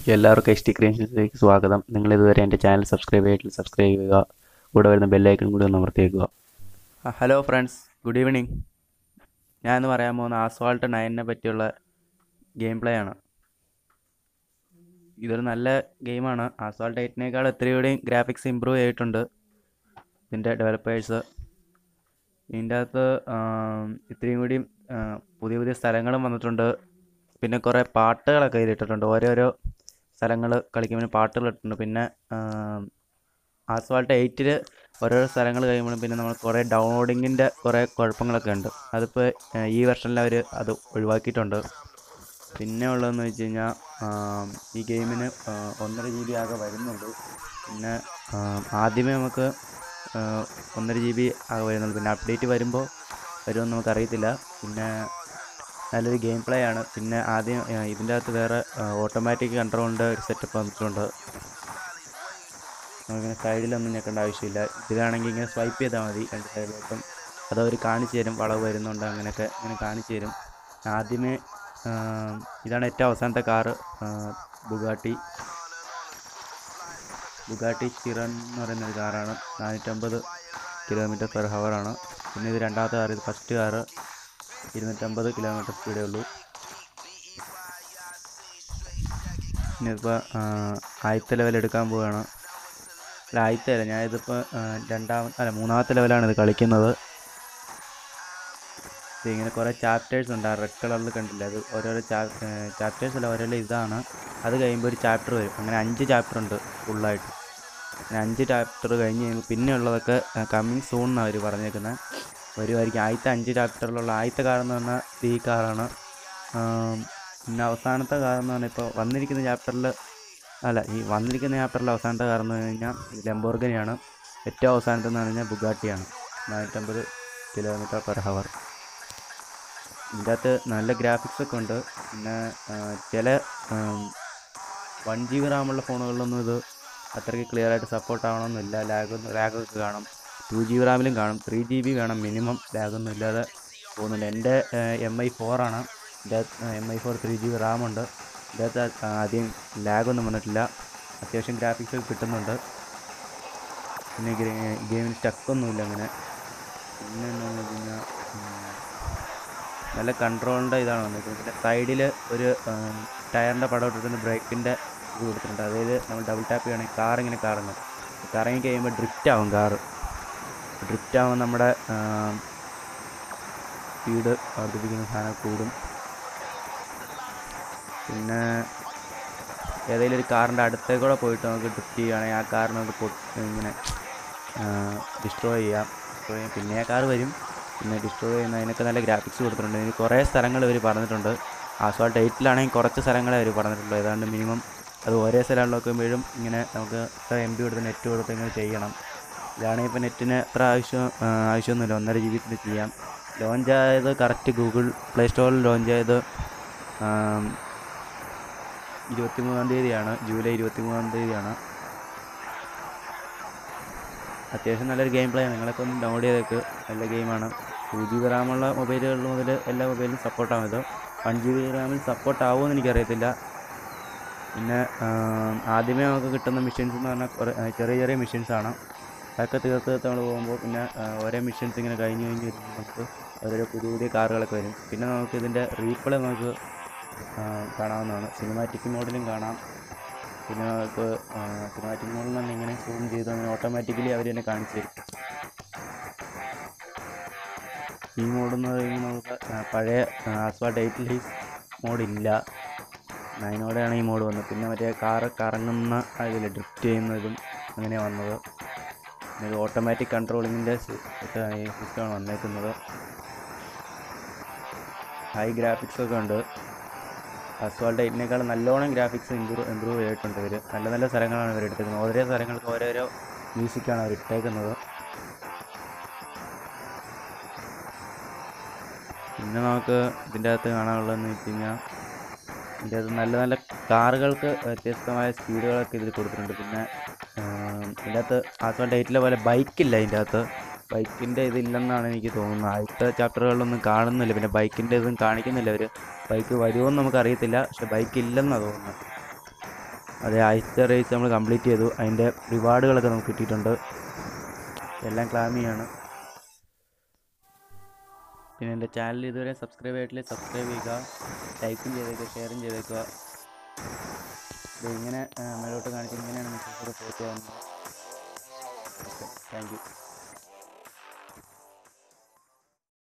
എല്ലാവർക്കും H T ക്രിയേഷൻസിലേക്ക് സ്വാഗതം നിങ്ങൾ ഇതുവരെ എൻ്റെ ചാനൽ സബ്സ്ക്രൈബ് ചെയ്തിട്ടില്ല സബ്സ്ക്രൈബ് ചെയ്യുക കൂടെ വരുന്ന ബെല്ലൈക്കൺ കൂടി ഒന്ന് അമർത്തിയേക്കുക ഹലോ ഫ്രണ്ട്സ് ഗുഡ് ഈവനിങ് ഞാൻ ഇന്ന് പറയാൻ പോകുന്ന ആസ്വാൾട്ട് നയനിനെ പറ്റിയുള്ള ഗെയിം പ്ലേ ആണ് ഇതൊരു നല്ല ഗെയിമാണ് ആസ്വാൾട്ട് എയ്റ്റിനേക്കാൾ എത്രയൂടെയും ഗ്രാഫിക്സ് ഇമ്പ്രൂവ് ചെയ്തിട്ടുണ്ട് ഇതിൻ്റെ ഡെവലപ്പേഴ്സ് ഇതിൻ്റെ അകത്ത് ആം, ഇത്രയും കൂടിയും ആ, പുതിയ പുതിയ സ്ഥലങ്ങളും വന്നിട്ടുണ്ട് പിന്നെ കുറേ പാട്ടുകളൊക്കെ ഇതിലിട്ടിട്ടുണ്ട് ഓരോരോ സ്ഥലങ്ങൾ കളിക്കുമ്പോൾ പാട്ടുകൾ ഇട്ടിട്ടുണ്ട് പിന്നെ ആസ്വാൾട്ട് എയ്റ്റിൽ ഓരോരോ സ്ഥലങ്ങൾ കഴിയുമ്പോഴും പിന്നെ നമ്മൾ കുറേ ഡൗൺലോഡിങ്ങിൻ്റെ കുറേ കുഴപ്പങ്ങളൊക്കെ ഉണ്ട് അതിപ്പോൾ ഈ വെർഷനിൽ അവർ അത് ഒഴിവാക്കിയിട്ടുണ്ട് പിന്നെ ഉള്ളതെന്ന് വെച്ച് കഴിഞ്ഞാൽ ഈ ഗെയിമിന് ആ, ഒന്നര ജി ബി ആകെ വരുന്നുള്ളൂ പിന്നെ ആ, ആദ്യമേ നമുക്ക് ആ, ഒന്നര ജി ബി ആകെ വരുന്നുള്ളൂ പിന്നെ അപ്ഡേറ്റ് വരുമ്പോൾ വരുമെന്ന് നമുക്കറിയത്തില്ല പിന്നെ നല്ലൊരു ഗെയിം പ്ലേ ആണ് പിന്നെ ആദ്യം ആ, ഇതിൻ്റെ അകത്ത് വേറെ ഓട്ടോമാറ്റിക് കൺട്രോളിൻ്റെ ഒരു സെറ്റപ്പ് വന്നിട്ടുണ്ട് നമുക്കിങ്ങനെ സൈഡിലൊന്നും ഞെക്കേണ്ട ആവശ്യമില്ല ഇതിലാണെങ്കിൽ ഇങ്ങനെ സ്വൈപ്പ് ചെയ്താൽ മതി രണ്ട് സൈഡിലോട്ടും അതവർ കാണിച്ചു തരും വളവ് വരുന്നുണ്ട് അങ്ങനെയൊക്കെ ഇങ്ങനെ കാണിച്ചു തരും ആദ്യമേ ആ, ഇതാണ് ഏറ്റവും അവസാനത്തെ കാറ് ബുഗാട്ടി ബുഗാട്ടി ചിറൻ എന്ന് പറയുന്ന ഒരു കാറാണ് നാനൂറ്റമ്പത് കിലോമീറ്റർ പെർ ഹവറാണ് പിന്നെ ഇത് രണ്ടാമത്തെ കാർ ഇത് ഫസ്റ്റ് കാറ് ഇരുന്നൂറ്റമ്പത് കിലോമീറ്റർ സ്പീഡേ ഉള്ളൂ പിന്നെ ഇതിപ്പോൾ ആദ്യത്തെ ലെവൽ എടുക്കാൻ പോവുകയാണ് അല്ല ആദ്യത്തെ അല്ല ഞാനിതിപ്പോൾ രണ്ടാമത്തെ അല്ല മൂന്നാമത്തെ ലെവലാണ് ഇത് കളിക്കുന്നത് ഇതിങ്ങനെ കുറേ ചാപ്റ്റേഴ്സ് ഉണ്ട് ആ റെഡ് കളറിൽ കണ്ടില്ല അത് ഓരോരോ ചാപ്റ്റേഴ്സ് അല്ല ഓരോരോ ഇതാണ് അത് കഴിയുമ്പോൾ ഒരു ചാപ്റ്റർ വരും അങ്ങനെ അഞ്ച് ചാപ്റ്റർ ഉണ്ട് ഫുള്ളായിട്ട് അങ്ങനെ അഞ്ച് ചാപ്റ്റർ കഴിഞ്ഞ് കഴിയുമ്പോൾ പിന്നെ ഉള്ളതൊക്കെ കമ്മിങ് സൂൺ എന്നാണ് അവർ പറഞ്ഞേക്കുന്നത് വരുമായിരിക്കും ആദ്യത്തെ അഞ്ച് ചാപ്റ്ററിലുള്ള ആദ്യത്തെ കാർ എന്ന് പറഞ്ഞാൽ ഈ കാറാണ് ആം, പിന്നെ അവസാനത്തെ കാർ എന്ന് പറഞ്ഞാൽ ഇപ്പോൾ വന്നിരിക്കുന്ന ചാപ്റ്ററിൽ അല്ല ഈ വന്നിരിക്കുന്ന ചാപ്റ്ററിൽ അവസാനത്തെ കാർ എന്ന് പറഞ്ഞു കഴിഞ്ഞാൽ ലംബോർഗനിയാണ് ഏറ്റവും അവസാനത്തെ എന്ന് പറഞ്ഞു കഴിഞ്ഞാൽ ബുഗാട്ടിയാണ് നാനൂറ്റമ്പത് കിലോമീറ്റർ പെർ ഹവർ ഇതിൻ്റെ അകത്ത് നല്ല ഗ്രാഫിക്സ് ഒക്കെ ഉണ്ട് പിന്നെ ആ, ചില വൺ ജി ബി റാമുള്ള ഫോണുകളിലൊന്നും ഇത് അത്രയ്ക്ക് ക്ലിയർ ആയിട്ട് സപ്പോർട്ട് ആവണമെന്നില്ല ലാഗ് ലാഗൊക്കെ കാണും ടു ജി ബി റാമിലും കാണും ത്രീ ജി ബി വേണം മിനിമം ലാഗൊന്നും ഇല്ലാതെ പോകുന്നുണ്ട് എൻ്റെ എം ഐ ഫോറാണ് ഇതിൻ്റെ M I four three G B റാമുണ്ട് ഇതിൻ്റെ അകത്ത് ആദ്യം ലാഗൊന്നും വന്നിട്ടില്ല അത്യാവശ്യം ഗ്രാഫിക്സ് ഒക്കെ കിട്ടുന്നുണ്ട് പിന്നെ ഗെയിമിന് സ്റ്റക്കൊന്നുമില്ല അങ്ങനെ പിന്നെ എന്താണെന്ന് വെച്ച് കഴിഞ്ഞാൽ നല്ല കൺട്രോളിൻ്റെ ഇതാണ് വന്നിരിക്കുന്നത് പിന്നെ സൈഡിൽ ഒരു ടയറിൻ്റെ പടം ഇട്ടിട്ടുണ്ട് ബ്രേക്കിൻ്റെ ഇത് കൊടുത്തിട്ടുണ്ട് അതായത് നമ്മൾ ഡബിൾ ടാപ്പ് ചെയ്യുകയാണെങ്കിൽ കാർ ഇങ്ങനെ കറങ്ങും കറങ്ങി കഴിയുമ്പോൾ ഡ്രിഫ്റ്റ് ആവും കാറ് ഡ്രിഫ്റ്റ് ആവുമ്പോൾ നമ്മുടെ സ്പീഡ് വർദ്ധിപ്പിക്കുന്ന സാധനം കൂടും പിന്നെ ഏതെങ്കിലും ഒരു കാറിൻ്റെ അടുത്തേക്കൂടെ പോയിട്ട് നമുക്ക് ഡ്രിഫ്റ്റ് ചെയ്യുകയാണെങ്കിൽ ആ കാറിനെ നമുക്ക് പൊട്ടി ഇങ്ങനെ ഡിസ്ട്രോയ് ചെയ്യാം ഡിസ്ട്രോയ് ചെയ്യാം പിന്നെ ആ കാർ വരും പിന്നെ ഡിസ്ട്രോയ് ചെയ്യുന്ന അതിനൊക്കെ നല്ല ഗ്രാഫിക്സ് കൊടുത്തിട്ടുണ്ട് ഇതിന് കുറേ സ്ഥലങ്ങൾ ഇവർ പറഞ്ഞിട്ടുണ്ട് ആസ്വാൾട്ട് എയ്റ്റിലാണെങ്കിൽ കുറച്ച് സ്ഥലങ്ങളെ അവർ പറഞ്ഞിട്ടുള്ളൂ ഏതാണ്ട് മിനിമം അത് ഒരേ സ്ഥലങ്ങളിൽ നോക്കുമ്പോഴും ഇങ്ങനെ നമുക്ക് ഇത്ര എം ബി കൊടുത്ത് നെറ്റ് കൊടുത്ത് ഇങ്ങനെ ചെയ്യണം ഇതാണെങ്കിൽ ഇപ്പോൾ നെറ്റിന് എത്ര ആവശ്യം ആ, ആവശ്യമൊന്നുമില്ല ഒന്നര ജി ബി ചെയ്യാം ലോഞ്ച് ആയത് കറക്റ്റ് ഗൂഗിൾ പ്ലേ സ്റ്റോറിൽ ലോഞ്ച് ആയത് ആം, ഇരുപത്തിമൂന്നാം തീയതിയാണ് ജൂലൈ ഇരുപത്തിമൂന്നാം തീയതിയാണ് അത്യാവശ്യം നല്ലൊരു ഗെയിം പ്ലേ ആണ് നിങ്ങളൊക്കെ ഒന്ന് ഡൗൺലോഡ് ചെയ്തേക്ക് നല്ല ഗെയിമാണ് ടു ജി ബി റാമുള്ള മൊബൈലുകളിൽ മുതൽ എല്ലാ മൊബൈലിലും സപ്പോർട്ടാവും ഇത് വൺ ജി ബി റാമിൽ സപ്പോർട്ട് ആവുമെന്ന് എനിക്കറിയത്തില്ല പിന്നെ ആം, ആദ്യമേ നമുക്ക് കിട്ടുന്ന മെഷീൻസ് എന്ന് പറഞ്ഞാൽ കുറേ ആ, ചെറിയ ചെറിയ മെഷീൻസ് ആണ് അതൊക്കെ തീർത്ത് തീർത്ത് നമ്മൾ പോകുമ്പോൾ പിന്നെ ആ, ഓരോ മെഷീൻസ് ഇങ്ങനെ കഴിഞ്ഞ് കഴിഞ്ഞ് വരുമ്പോൾ നമുക്ക് ഓരോരോ പുതിയ പുതിയ കാറുകളൊക്കെ വരും പിന്നെ നമുക്ക് ഇതിൻ്റെ റീപ്ലേ നമുക്ക് ആ, കാണാവുന്നതാണ് സിനിമാറ്റിക് മോഡിലും കാണാം പിന്നെ നമുക്ക് സിനിമാറ്റിക് മോഡിൽ തന്നെ ഇങ്ങനെ സൂം ചെയ്ത് അങ്ങനെ ഓട്ടോമാറ്റിക്കലി അവർ തന്നെ കാണിച്ചു തരും ഈ മോഡ് എന്ന് പറയുമ്പോൾ നമുക്ക് ആ, പഴയ ആസ്വാൾട്ട് എയ്റ്റിൽ ഈ മോഡില്ല നയനോടെയാണ് ഈ മോഡ് വന്നത് പിന്നെ മറ്റേ കാറ് കറങ്ങുന്ന അതിൽ ഡ്രിഫ്റ്റ് ചെയ്യുന്നതും അങ്ങനെ വന്നത് പിന്നെ ഓട്ടോമാറ്റിക് കൺട്രോളിങ്ങിൻ്റെ സിസ്റ്റമാണ് വന്നേക്കുന്നത് ഹൈ ഗ്രാഫിക്സ് ഒക്കെ ഉണ്ട് അസ്വാൾട്ട് എയ്റ്റിനേക്കാൾ നല്ലോണം ഗ്രാഫിക്സ് ഇമ്പ്രൂവ് ഇമ്പ്രൂവ് ചെയ്തിട്ടുണ്ട് ഇവർ നല്ല നല്ല സ്ഥലങ്ങളാണ് ഇവർ എടുത്തേക്കുന്നത് ഓരോ സ്ഥലങ്ങൾക്ക് ഓരോരോ മ്യൂസിക്കാണ് അവർ ഇട്ടേക്കുന്നത് പിന്നെ നമുക്ക് ഇതിൻ്റെ അകത്ത് കാണാനുള്ളതെന്ന് വെച്ച് കഴിഞ്ഞാൽ ഇതിൻ്റെ അകത്ത് നല്ല നല്ല കാറുകൾക്ക് വ്യത്യസ്തമായ സ്പീഡുകളൊക്കെ ഇതിൽ കൊടുത്തിട്ടുണ്ട് പിന്നെ ആം, ഇതിൻ്റെ അകത്ത് ആസ്വാൾട്ട് എയ്റ്റിലെ പോലെ ബൈക്കില്ല ഇതിൻ്റെ അകത്ത് ബൈക്കിൻ്റെ ഇതില്ലെന്നാണ് എനിക്ക് തോന്നുന്നത് ആദ്യത്തെ ചാപ്റ്ററുകളിലൊന്നും കാണുന്നില്ല പിന്നെ ബൈക്കിൻ്റെ ഇതും കാണിക്കുന്നില്ല അവർ ബൈക്ക് വരുമോയെന്ന് നമുക്കറിയത്തില്ല പക്ഷെ ബൈക്ക് ഇല്ലെന്നാണ് തോന്നുന്നത് അതെ ആദ്യത്തെ റേസ് നമ്മൾ കംപ്ലീറ്റ് ചെയ്തു അതിൻ്റെ റിവാർഡുകളൊക്കെ നമുക്ക് കിട്ടിയിട്ടുണ്ട് എല്ലാം ക്ലാം ചെയ്യാണ് പിന്നെ എൻ്റെ ചാനൽ ഇതുവരെ സബ്സ്ക്രൈബ് ആയിട്ടില്ലേ സബ്സ്ക്രൈബ് ചെയ്യുക ലൈക്കും ചെയ്തേക്കുക ഷെയറും ചെയ്തേക്കുക ഇത് ഇങ്ങനെ മേലോട്ട് കാണിച്ച് ഇങ്ങനെയാണ് മെസ്സേജ് പോസ്റ്റ് ചെയ്യാവുന്നത് ഓക്കെ താങ്ക് യു